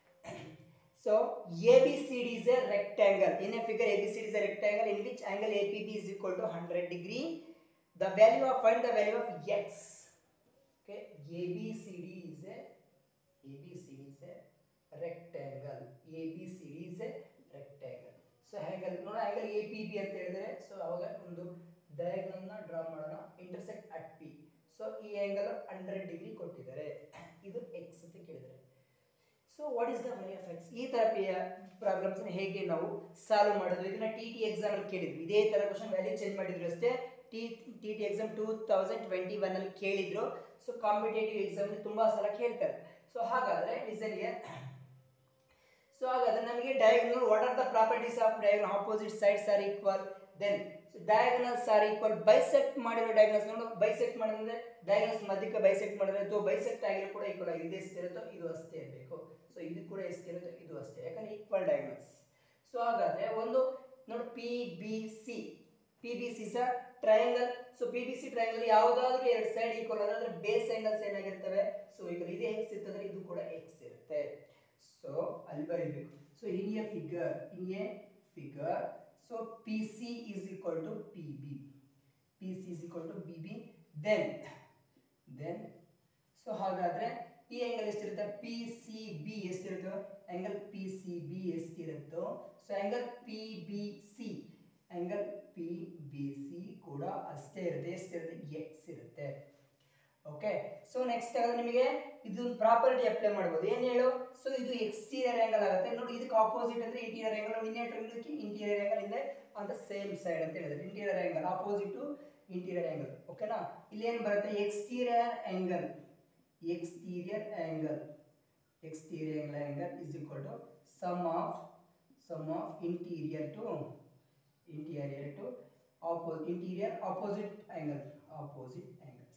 So ABCD is a rectangle. In a figure, ABCD is a rectangle in which angle APB is equal to 100 degree. The value of find the value of x. Okay, ABCD is a ABCD is a rectangle ABCD is a rectangle so angle ನೋಡ angle A P B ಅಂತ ಹೇಳಿದ್ರೆ so ಅವಾಗ ಒಂದು diagram ನ draw ಮಾಡೋಣ intersect at P so ಈ angle hundred degree ಕೊಟ್ಟಿದ್ದಾರೆ ಇದು ಎಕ್ಸ್ ಅಂತ ಕೇಳಿದ್ದಾರೆ so what is the value of x ಈ ತರ ಪ್ರಾಬ್ಲಮ್ಸ್ ಹೇಗೆ ನಾವು ಸಾಲ್ವ್ ಮಾಡೋದು ಇದನ್ನ ಟಿ ಟಿ ಎಕ್ಸಾಮ್ ಅಲ್ಲಿ ಕೇಳಿದ್ರು ಇದೇ ತರ ಕ್ವಶನ್ ವ್ಯಾಲ್ಯೂ ಚೇಂಜ್ ಮಾಡಿದ್ರು ಅಷ್ಟೇ T T T exam two thousand twenty one ಅಲ್ಲಿ ಕೇಳಿದ್ರು ಸೊ ಕಾಂಪಿಟೇಟಿವ್ ಎಕ್ಸಾಮ್ ತುಂಬಾ ಸಲ ಕೇಳ್ತಾರೆ ಸೊ ಹಾಗಾದ್ರೆ ಲಿಸನ್ ಇಯರ್ ಸೊ ಹಾಗಾದ್ರೆ ನಮಗೆ diagonal what are the properties of diagonal opposite sides are equal then diagonals are equal bisect ಮಾಡಿರೋ diagonals ನೋಡು ಬೈಸೆಕ್ಟ್ ಮಾಡಿದ್ರೆ ಡಯಾಗ್ನಲ್ಸ್ ಮಧ್ಯಕ್ಕೆ ಬೈಸೆಕ್ಟ್ ಮಾಡಿದ್ರೆ ಅಥವಾ ಬೈಸೆಕ್ಟ್ ಆಗಿರೋ ಕೂಡ ಈಕ್ವಲ್ ಆಗಿ ಇದು ಎಷ್ಟಿರುತ್ತೋ ಇದು ಅಷ್ಟೇ ಇರಬೇಕು ಸೊ ಇದು ಕೂಡ ಎಷ್ಟಿರುತ್ತೋ ಇದು ಅಷ್ಟೇ ಯಾಕಂದ್ರೆ ಈಕ್ವಲ್ ಡಯಾಗ್ನಲ್ಸ್ ಸೊ ಹಾಗಾದ್ರೆ ಒಂದು ನೋಡಿ P B C P B C ಸ triangle so P B C triangle ಯಾವುದಾದ್ರೂ ಎರಡು ಸೈಡ್ ಈಕ್ವಲ್ ಆದ್ರೆ ಬೇಸ್ ಆಂಗಲ್ಸ್ ಏನಾಗಿರ್ತವೆ ಸೊ ಈಗ ಇದು ಎಕ್ಸ್ ಇರ್ತದ್ರೆ ಇದು ಕೂಡ ಎಕ್ಸ್ ಇರುತ್ತೆ ಸೊ ಅಲ್ಲಿ ಬರೀಬೇಕು so in a figure in a figure so P C is equal to P B P C is equal to B B then then so ಹಾಗಾದ್ರೆ ಈ ಆಂಗಲ್ ಎಷ್ಟಿರುತ್ತೆ ಪಿ ಸಿ ಬಿ ಎಷ್ಟಿರುತ್ತೋ angle P C B ಎಷ್ಟಿರುತ್ತೋ so angle P B C angle P B C ಕೂಡ ಅಷ್ಟೇ ಇರುತ್ತೆ ಎಷ್ಟಿರುತ್ತೆ X ಇರುತ್ತೆ ಓಕೆ ಸೊ ನೆಕ್ಸ್ಟ್ ಆಗ ನಿಮಗೆ ಇದು ಪ್ರಾಪರ್ಟಿ ಅಪ್ಲೈ ಮಾಡ್ಬೋದು ಏನು ಹೇಳು ಸೊ ಇದು ಎಕ್ಸ್ಟೀರಿಯರ್ ಆಂಗಲ್ ಆಗುತ್ತೆ ನೋಡಿ ಇದಕ್ಕೆ ಆಪೋಸಿಟ್ ಅಂದ್ರೆ ಇಂಟೀರಿಯರ್ ಆಂಗಲ್ ಇನ್ನೇಟ್ ಇಂಟೀರಿಯರ್ ಆಂಗಲ್ ಇದೆ ಆನ್ ದ ಸೇಮ್ ಸೈಡ್ ಅಂತ ಹೇಳಿದ್ರೆ interior angle opposite to interior angle ಓಕೆನಾ ಇಲ್ಲಿ ಏನು ಬರುತ್ತೆ exterior angle exterior angle exterior angle is equal to sum of sum of interior two interior two ಆಪೋ interior opposite angle opposite angles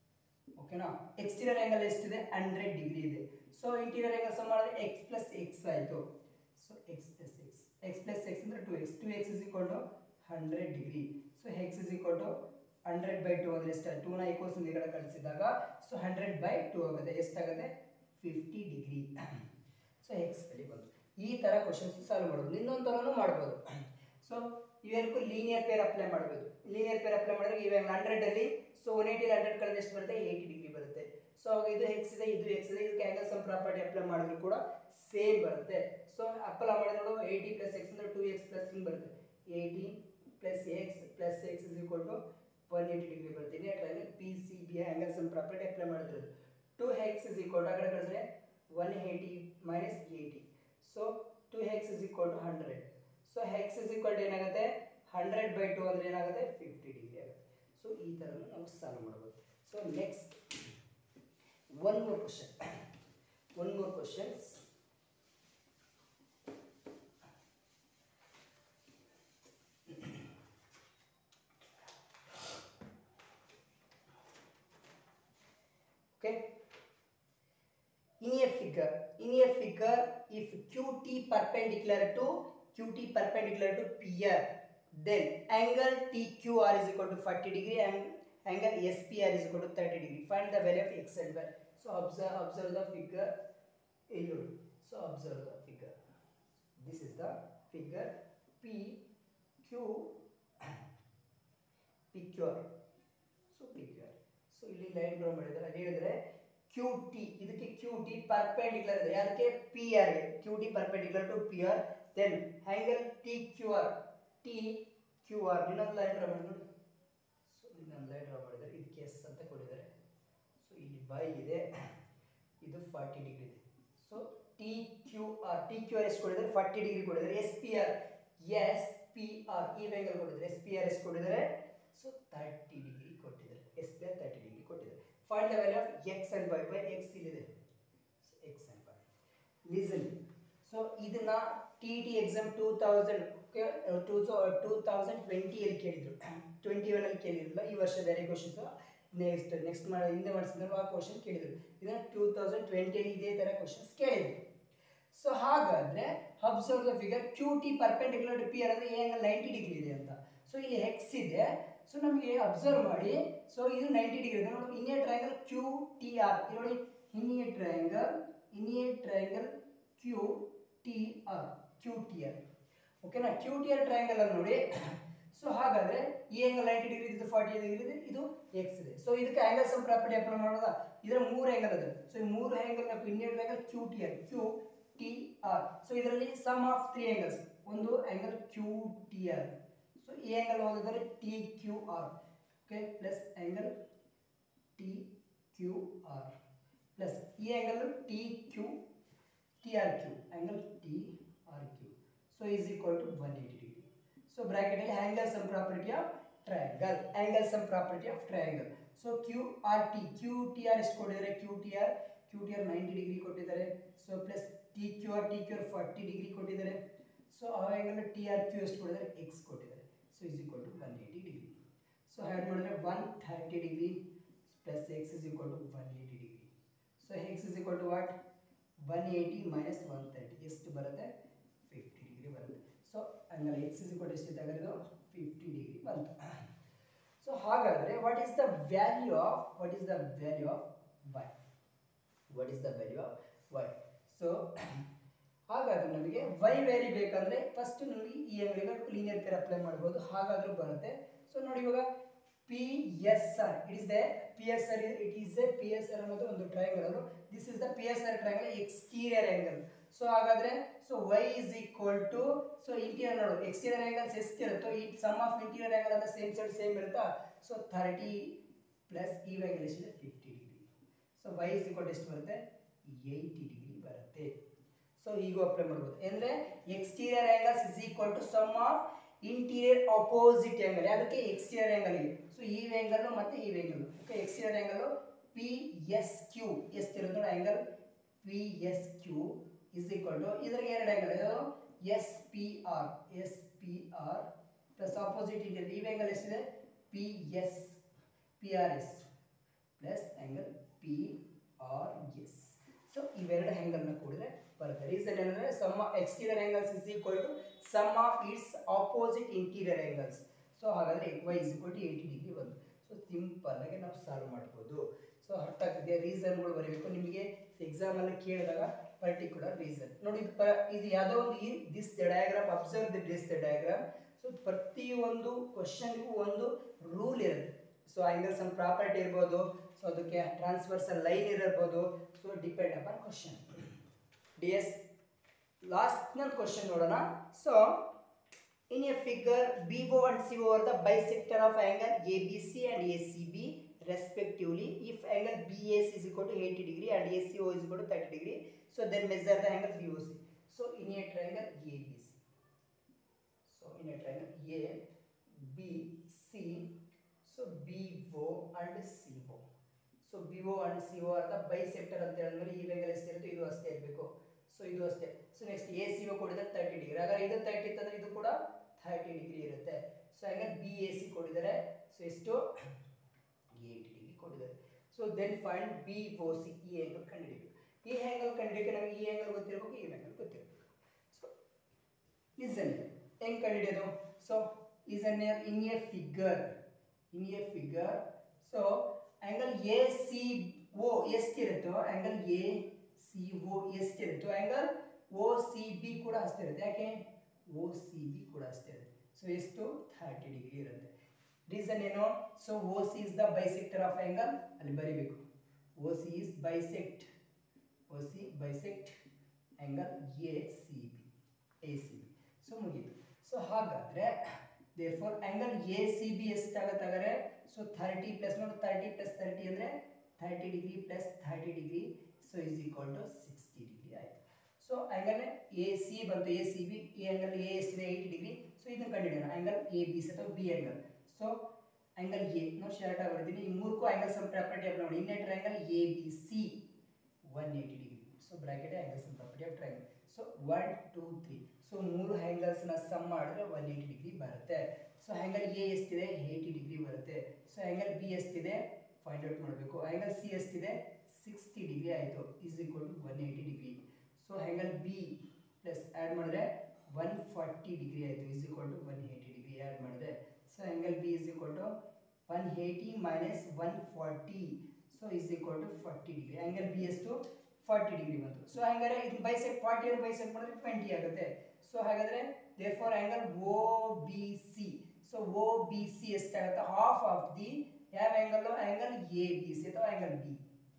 ಓಕೆನಾ exterior angle ಎಷ್ಟಿದೆ hundred degree ಇದೆ so interior angle sum ಮಾಡಿದ್ರೆ x plus x ಆಯಿತು so x plus x X plus x ಅಂದರೆ two x two x is equal to hundred degree so X is equal to hundred by two ಅಂದರೆ ಎಷ್ಟು ಟೂನ equals ಈ ಕಡೆ ಕಳಿಸಿದಾಗ so hundred by two ಆಗುತ್ತೆ ಎಷ್ಟಾಗುತ್ತೆ ಫಿಫ್ಟಿ ಡಿಗ್ರಿ ಸೊ ಎಕ್ಸ್ ಬೆಲೆ ಬಂತು ಈ ಥರ ಕ್ವಶನ್ಸ್ ಸಾಲ್ವ್ ಮಾಡೋದು ಇನ್ನೊಂದು ಥರನೂ ಮಾಡ್ಬೋದು ಸೊ ಇವೆರಡಕ್ಕೂ ಲೀನಿಯರ್ ಪೇರ್ ಅಪ್ಲೈ ಮಾಡ್ಬೋದು ಲೀನಿಯರ್ ಪೇರ್ ಅಪ್ಲೈ ಮಾಡಿದ್ರೆ ಇವಾಗ ಹಂಡ್ರೆಡಲ್ಲಿ ಸೊ ಒನ್ ಏಯ್ಟಿ ಹಂಡ್ರೆಡ್ ಕಳೆದ ಎಷ್ಟು ಬರುತ್ತೆ ಏಯ್ಟಿ ಡಿಗ್ರಿ ಬರುತ್ತೆ ಸೊ ಅವಾಗ ಇದು ಎಕ್ಸ್ ಇದೆ ಇದು ಎಕ್ಸ್ ಇದೆ ಇದಕ್ಕೆ ಆ್ಯಂಗಲ್ ಸಮ್ ಪ್ರಾಪರ್ಟಿ ಅಪ್ಲೈ ಮಾಡಿದ್ರು ಕೂಡ ಸೇಮ್ ಬರುತ್ತೆ ಸೊ ಅಪ್ಲೈ ಮಾಡಿದ್ರೆ ನೋಡು ಏಯ್ಟಿ ಪ್ಲಸ್ ಎಕ್ಸ್ ಅಂದರೆ ಟು ಎಕ್ಸ್ ಪ್ಲಸ್ ಹಿಂಗೆ ಬರುತ್ತೆ eighty plus x plus X is equal to one eighty degree ಬರುತ್ತೆ ಇನ್ನೇ ಟ್ರೈನಲ್ಲಿ P C B angle sum property apply ಮಾಡಿದ್ರು two x is equal to ಆ ಕಡೆ ಕಳಿಸಿದ್ರೆ one eighty minus eighty so two x is equal to hundred so X is equal to ಏನಾಗುತ್ತೆ hundred by two ಅಂದರೆ ಏನಾಗುತ್ತೆ fifty degree ಆಗುತ್ತೆ so ಈ ಥರ ನಾವು ಸಾಲ್ವ್ ಮಾಡ್ಬೋದು so next one more question one more questions okay in a figure in a figure if qt perpendicular to qt perpendicular to pr then angle tqr is equal to 40 degree and angle spr is equal to 30 degree find the value of x and y so observe observe the figure ಇಲ್ಲಿ ನೋಡಿ so observe the figure this is the figure p q pqr so P Q R so ಇಲ್ಲಿ line draw ಮಾಡಿದ್ದಾರೆ ಅಲ್ಲಿ ಹೇಳಿದ್ರೆ Q T ಇದಕ್ಕೆ Q T perpendicular ಇದೆ ಯಾರಿಗೆ P R Q T perpendicular to P R then angle T Q R T Q R ಇನ್ನೊಂದು line draw ಮಾಡಿ ನೋಡಿ ಸೊ ಇನ್ನೊಂದು ಲೈನ್ ಡ್ರಾ ಮಾಡಿದ್ದಾರೆ ಇದಕ್ಕೆ ಎಸ್ ಅಂತ ಕೊಟ್ಟಿದ್ದಾರೆ ಸೊ ಇಲ್ಲಿ ಬೈ ಇದೆ ಇದು ಫಾರ್ಟಿ ಡಿಗ್ರಿ ಇದೆ so T Q R T Q R ಎಷ್ಟು ಕೊಟ್ಟಿದ್ದಾರೆ ಫಾರ್ಟಿ ಡಿಗ್ರಿ ಕೊಟ್ಟಿದ್ದಾರೆ S P R S P R ಈ ಆಂಗಲ್ ಕೊಟ್ಟಿದ್ದಾರೆ ಎಸ್ ಪಿ ಆರ್ ಎಷ್ಟು ಕೊಟ್ಟಿದ್ದಾರೆ ಸೊ ತರ್ಟಿ ಡಿಗ್ರಿ ಕೊಟ್ಟಿದ್ದಾರೆ S P R thirty degree ಕೊಟ್ಟಿದ್ದಾರೆ find the value of x and y by x ಇಲ್ಲಿದೆ x and y listen so ಇದನ್ನ T T exam two thousand two two thousand ಟ್ವೆಂಟಿಯಲ್ಲಿ ಕೇಳಿದ್ರು twenty ಒನಲ್ಲಿ ಕೇಳಿರಲಿಲ್ಲ ಈ ವರ್ಷ ಬೇರೆ questions next next ಮಾಡಿ ಹಿಂದೆ ಮಾಡಿಸಿದ್ರು ಆ ಕ್ವಶನ್ ಕೇಳಿದ್ರು ಇದನ್ನ ಟೂ ತೌಸಂಡ್ ಟ್ವೆಂಟಿಯಲ್ಲಿ ಇದೇ ಥರ ಕ್ವಶನ್ಸ್ ಕೇಳಿದ್ರು ಸೊ ಹಾಗಾದ್ರೆ observe the figure Q T perpendicular to P R ಅಂದರೆ ಏನು ನೈಂಟಿ ಡಿಗ್ರಿ ಇದೆ ಅಂತ ಸೊ ಇಲ್ಲಿ ಎಕ್ಸ್ ಇದೆ ಸೊ ನಮಗೆ ಅಬ್ಸರ್ವ್ ಮಾಡಿ ಸೊ ಇದು ನೈಂಟಿ ಡಿಗ್ರಿ ಇದೆ ನೋಡಿ ಇನ್ನೇ ಟ್ರಯಾಂಗಲ್ ಕ್ಯೂ ಟಿ ಆರ್ ನೋಡಿ ಇನ್ನೇ ಟ್ರಯಾಂಗಲ್ ಇನ್ನೇ triangle Q T R Q T R ಓಕೆನಾ ಕ್ಯೂ ಟಿ ಆರ್ ಟ್ರಯಾಂಗಲ್ ಅಲ್ಲಿ ನೋಡಿ ಸೊ ಹಾಗಾದ್ರೆ ಈ ಆಂಗಲ್ ನೈಂಟಿ ಡಿಗ್ರಿ ಇದು ಫಾರ್ಟಿ ಡಿಗ್ರಿ ಇದೆ ಇದು ಎಕ್ಸ್ ಇದೆ ಸೊ ಇದಕ್ಕೆ ಆಂಗಲ್ ಸಮ್ ಪ್ರಾಪರ್ಟಿ ಅಪ್ಲೈ ಮಾಡೋದ ಇದರ ಮೂರು ಆಂಗಲ್ ಇದೆ ಸೊ ಈ ಮೂರು angle in a triangle Q T R Q T R so ಇದರಲ್ಲಿ ಸಮ್ ಆಫ್ ತ್ರೀ ಆ್ಯಂಗಲ್ಸ್ ಒಂದು angle Q T R so ಈ ಆ್ಯಂಗಲ್ ಓದಿದರೆ T Q R okay plus angle T Q R plus ಈ angle T Q T R Q angle T R Q so is equal to one eighty degree so ಬ್ರಾಕೆಟಲ್ಲಿ angle sum property of triangle angle sum property of triangle so Q R T Q T R ಎಷ್ಟು ಕೊಟ್ಟಿದ್ದಾರೆ Q T R Q T R ninety degree ಕೊಟ್ಟಿದ್ದಾರೆ so plus T Q R T Q R forty degree ಕೊಟ್ಟಿದ್ದಾರೆ so ಆ angle T R Q ಎಷ್ಟು ಕೊಟ್ಟಿದ್ದಾರೆ X ಕೊಟ್ಟಿದ್ದಾರೆ so is equal to one eighty degree so add ಮಾಡಿದ್ರೆ one thirty degree plus X is equal to one eighty degree so X is equal to what one eighty minus one thirty ಎಷ್ಟು ಬರುತ್ತೆ fifty degree ಬರುತ್ತೆ so ಹಂಗಲ್ಲ X is equal ಎಷ್ಟು ಇದ್ದಾಗ ಇದು fifty degree ಬಂತು so ಹಾಗಾದರೆ what is the value of what is the value of Y what is the value of Y so ಹಾಗಾದ್ರೆ ನಮಗೆ ವೈ ವ್ಯಾಲ್ಯೂ ಬೇಕಂದ್ರೆ ಫಸ್ಟ್ ನಮಗೆ ಈ ಅಂಗಡಿಗೆ ಲೀನಿಯರ್ ಪೇರ್ ಅಪ್ಲೈ ಮಾಡ್ಬೋದು ಹಾಗಾದ್ರೂ ಬರುತ್ತೆ ಸೊ ನೋಡಿ ಇವಾಗ P S R it is the P S R it is a P S R ಅನ್ನೋದು ಒಂದು triangle this is the P S R triangle exterior angle so ಹಾಗಾದ್ರೆ so Y is equal to so interior ನೋಡು exterior angles ಎಷ್ಟಿರುತ್ತೋ ಈ sum of interior angle ಅಂತ same side same ಇರುತ್ತಾ so thirty plus ಈ angle ಎಷ್ಟಿದೆ fifty degree so Y is equal ಎಷ್ಟು ಬರುತ್ತೆ ಏಯ್ಟಿ ಡಿಗ್ರಿ ಬರುತ್ತೆ ಸೊ ಹೀಗೂ ಅಪ್ಲೈ ಮಾಡ್ಬೋದು ಅಂದರೆ exterior angles is equal to sum of interior opposite angle ಅದಕ್ಕೆ ಎಕ್ಸ್ಟೀರಿಯರ್ ಆ್ಯಂಗಲ್ಗೆ ಸೊ ಈ ಆ್ಯಂಗಲ್ ಮತ್ತು ಈ angle okay exterior angle P S Q ಎಷ್ಟಿರೋದು angle P S Q is equal to ಇದ್ರಿಗೆ ಎರಡು ಆ್ಯಂಗಲ್ ಯಾವುದು S P R S P R plus opposite interior ಈ ಆ್ಯಂಗಲ್ ಎಷ್ಟಿದೆ P S P R S plus angle P R S so ಇವೆರಡು ಆ್ಯಂಗಲ್ನ ಕೂಡಿದ್ರೆ ಬರುತ್ತೆ ರೀಸನ್ ಏನಂದರೆ sum exterior angles is equal to sum of it's opposite interior angles so ಹಾಗಾದರೆ Y is equal to eighty degree ಬಂತು so simple ಆಗಿ ನಾವು solve ಮಾಡ್ಬೋದು ಸೊ ಅರ್ಥ ಆಗ್ತಿದೆ ರೀಸನ್ಗಳು ಬರೀಬೇಕು ನಿಮಗೆ ಎಕ್ಸಾಮಲ್ಲಿ ಕೇಳಿದಾಗ ಪರ್ಟಿಕ್ಯುಲರ್ ರೀಸನ್ ನೋಡಿ ಇದು ಪ ಇದು ಯಾವುದೋ ಒಂದು ಈ this diagram observe the this diagram so ಪ್ರತಿಯೊಂದು ಕ್ವಶನ್ಗೂ ಒಂದು ರೂಲ್ ಇರುತ್ತೆ ಸೊ ಆ್ಯಂಗಲ್ ಸಮ್ ಪ್ರಾಪರ್ಟಿ ಇರ್ಬೋದು ಸೊ ಅದಕ್ಕೆ ಟ್ರಾನ್ಸ್ಫರ್ಸಲ್ ಲೈನ್ ಇರಬಹುದು so depend upon question D S last ನನ್ನ ಕ್ವಶನ್ ನೋಡೋಣ so in a figure B O and C O are the bisector of angle A B C and A C B respectively if angle B S is equal to eighty degree and A C O is equal to thirty degree so then measure the angle B O C so in a triangle A B C so in a triangle A B C so B O and C O so B O and C O ಅರ್ಥ bisector ಅಂತ ಹೇಳಿದ್ಮೇಲೆ ಈ angle ಎಷ್ಟಿರುತ್ತೆ ಇದು ಅಷ್ಟೇ ಇರಬೇಕು so ಇದು ಅಷ್ಟೇ so next A C O ಕೊಡಿದ್ರೆ ತರ್ಟಿ ಡಿಗ್ರಿ ಹಾಗಾದ್ರೆ ಇದು ತರ್ಟಿ ಇತ್ತಂದ್ರೆ ಇದು ಕೂಡ ಥರ್ಟಿ ಡಿಗ್ರಿ ಇರುತ್ತೆ ಸೊ ಹಂಗಾರೆ ಬಿ ಎ ಸಿ ಕೊಟ್ಟಿದ್ದಾರೆ ಸೊ ಎಷ್ಟು ಏಯ್ಟಿ ಡಿಗ್ರಿ ಕೊಟ್ಟಿದ್ದಾರೆ so then find B O C ಈ ಆ್ಯಂಗಲ್ ಕಂಡುಹಿಡಿಬೇಕು ಈ ಆ್ಯಂಗಲ್ ಕಂಡುಹಿಡಿಯಕ್ಕೆ ನಮಗೆ ಈ ಆ್ಯಂಗಲ್ ಗೊತ್ತಿರಬೇಕು ಈ ಆ್ಯಂಗಲ್ ಗೊತ್ತಿರಬೇಕು ಸೊ ಲಿಸನ್ ಹೆಂಗೆ ಕಂಡುಹಿಡಿಯೋದು so listen in a figure in a figure so angle A C O ಎಷ್ಟಿರುತ್ತೋ ಆ್ಯಂಗಲ್ ಎ ಸಿ ಓ ಎಷ್ಟಿರುತ್ತೋ ಆ್ಯಂಗಲ್ ಓ ಸಿ ಬಿ ಕೂಡ ಅಷ್ಟೇ ಇರುತ್ತೆ ಯಾಕೆ ಓ ಸಿ ಬಿ ಕೂಡ ಅಷ್ಟೇ ಇರುತ್ತೆ ಸೊ ಎಷ್ಟು ಥರ್ಟಿ ಡಿಗ್ರಿ ಇರುತ್ತೆ ರೀಸನ್ ಏನು so O C is the bisector of angle ಅಲ್ಲಿ ಬರಿಬೇಕು O C is bisect O C bisect angle A C B A C B so ಮುಗೀತು ಸೊ ಹಾಗಾದರೆ therefore angle A C B ಎಷ್ಟಾಗತ್ತಾಗರೆ so thirty plus ನೋಡಿ thirty plus thirty ಅಂದರೆ thirty degree plus thirty degree so is equal to sixty degree ಆಯಿತು so angle A C ಬಂತು A C B ಈ angle A ಎಷ್ಟಿದೆ eighty degree so ಇದನ್ನು ಕಂಡುಹಿಡಿಯೋಣ angle A B C ಅಥವಾ B angle so angle A ನಾವು short ಬರ್ತೀನಿ ಈ ಮೂರಕ್ಕೂ ಆ್ಯಂಗಲ್ ಸಮ್ ಪ್ರಾಪರ್ಟಿ ಆಫ್ ನೋಡಿ ಇನ್ನೇ triangle A B C one eighty degree so bracket angle sum property of triangle so one two three so ಮೂರು ಹ್ಯಾಂಗಲ್ಸ್ನ sum ಮಾಡಿದ್ರೆ ಒನ್ ಏಯ್ಟಿ ಡಿಗ್ರಿ ಬರುತ್ತೆ ಸೊ ಆ್ಯಂಗಲ್ ಎ ಎಷ್ಟಿದೆ ಏಯ್ಟಿ ಡಿಗ್ರಿ ಬರುತ್ತೆ so angle B ಎಷ್ಟಿದೆ find out ಮಾಡಬೇಕು angle C ಎಷ್ಟಿದೆ sixty degree ಆಯಿತು is equal to one eighty degree so angle B plus add ಮಾಡಿದ್ರೆ ಒನ್ ಫಾರ್ಟಿ ಡಿಗ್ರಿ ಆಯಿತು is equal to one eighty degree add ಮಾಡಿದೆ so angle B is equal to one eighty minus one forty so is equal to forty degree angle B ಎಷ್ಟು forty degree ಬಂತು so ಹಂಗಾರೆ ಇದು ಬೈಸೆಕ್ forty year ಬೈಸೆಕ್ ಮಾಡಿದ್ರೆ twenty ಆಗುತ್ತೆ so ಹಾಗಾದರೆ therefore angle O B C so O B C ಎಷ್ಟಾಗುತ್ತೆ half of the ಯಾವ angle angle A B C ಅಥವಾ angle B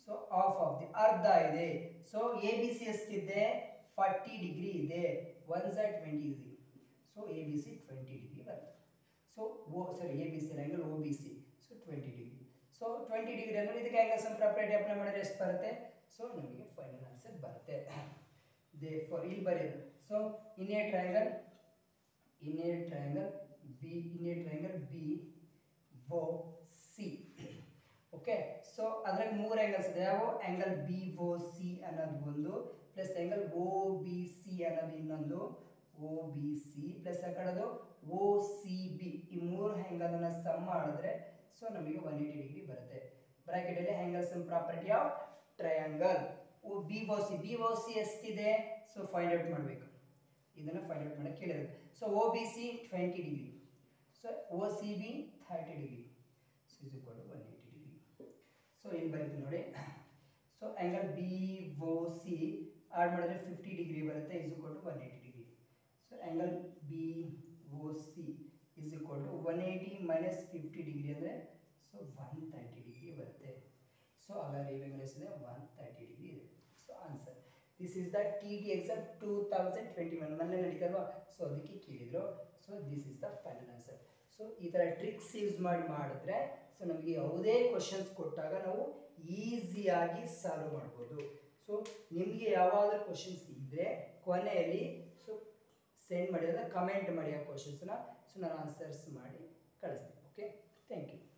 so half of the ಅರ್ಧ ಇದೆ ಸೊ ಎ ಬಿ ಸಿ ಎಷ್ಟಿದೆ forty degree ಇದೆ one side twenty ಇದೆ so A B C twenty degree ಬರುತ್ತೆ so oh sorry A B C angle O B C so twenty degree so twenty degree ಅಂದರೆ ಇದಕ್ಕೆ angle sum property apply ಮಾಡಿದ್ರೆ ಎಷ್ಟು ಬರುತ್ತೆ so ನಮಗೆ final answer ಬರುತ್ತೆ therefore ಇಲ್ಲಿ ಬರೆಯೋದು so in a triangle in a triangle B in a triangle B O C okay so ಅದ್ರಾಗ ಮೂರು ಆ್ಯಂಗಲ್ಸ್ ಇದೆ ಯಾವ ಆ್ಯಂಗಲ್ ಬಿ ಓ ಸಿ ಅನ್ನೋದು ಒಂದು plus angle O B C ಅನ್ನೋದು ಇನ್ನೊಂದು ಓ ಬಿ ಸಿ ಪ್ಲಸ್ ಆ ಕಡೆದು ಓ ಸಿ ಬಿ ಈ ಮೂರು ಆ್ಯಂಗಲನ್ನು ಸಮ್ ಮಾಡಿದ್ರೆ ಸೊ ನಮಗೆ ಒನ್ ಏಯ್ಟಿ ಡಿಗ್ರಿ ಬರುತ್ತೆ ಬ್ರಾಕೆಟಲ್ಲಿ angle sum property of triangle O B O C B O C ಎಷ್ಟಿದೆ ಸೊ ಫೈಂಡ್ ಔಟ್ ಮಾಡಬೇಕು ಇದನ್ನು ಫೈಂಡ್ ಔಟ್ ಮಾಡಕ್ಕೆ ಕೇಳಿದ್ರು so O B C twenty degree so O C B thirty degree so is equal to one eighty degree so ಇಲ್ಲಿ ಬರೀತೀವಿ ನೋಡಿ so angle B O C add ಮಾಡಿದ್ರೆ fifty degree ಬರುತ್ತೆ is equal to one eighty degree so angle B O C is equal to one eighty minus fifty degree ಅಂದರೆ so one thirty degree ಬರುತ್ತೆ so ಹಾಗಾದ್ರೆ ಇವಾಗ ಎಷ್ಟಿದೆ one thirty degree ಇದೆ so answer this is the T D exam two thousand twenty one ಮೊನ್ನೆ ನಡೀತಲ್ವಾ so ಅದಕ್ಕೆ ಕೇಳಿದರು so this is the final answer so ಈ ಥರ ಟ್ರಿಕ್ಸ್ ಯೂಸ್ ಮಾಡಿ ಮಾಡಿದ್ರೆ ಸೊ ನಮಗೆ ಯಾವುದೇ ಕ್ವಶನ್ಸ್ ಕೊಟ್ಟಾಗ ನಾವು ಈಸಿಯಾಗಿ ಸಾಲ್ವ್ ಮಾಡ್ಬೋದು ಸೊ ನಿಮಗೆ ಯಾವಾದರೂ ಕ್ವಶನ್ಸ್ ಇದ್ದರೆ ಕೊನೆಯಲ್ಲಿ ಸೊ ಸೆಂಡ್ ಮಾಡಿದ್ರೆ ಕಮೆಂಟ್ ಮಾಡಿ ಆ ಕ್ವಶನ್ಸ್ನ ಸೊ ನಾನು ಆನ್ಸರ್ಸ್ ಮಾಡಿ ಕಳಿಸ್ತೀನಿ ಓಕೆ ಥ್ಯಾಂಕ್ ಯು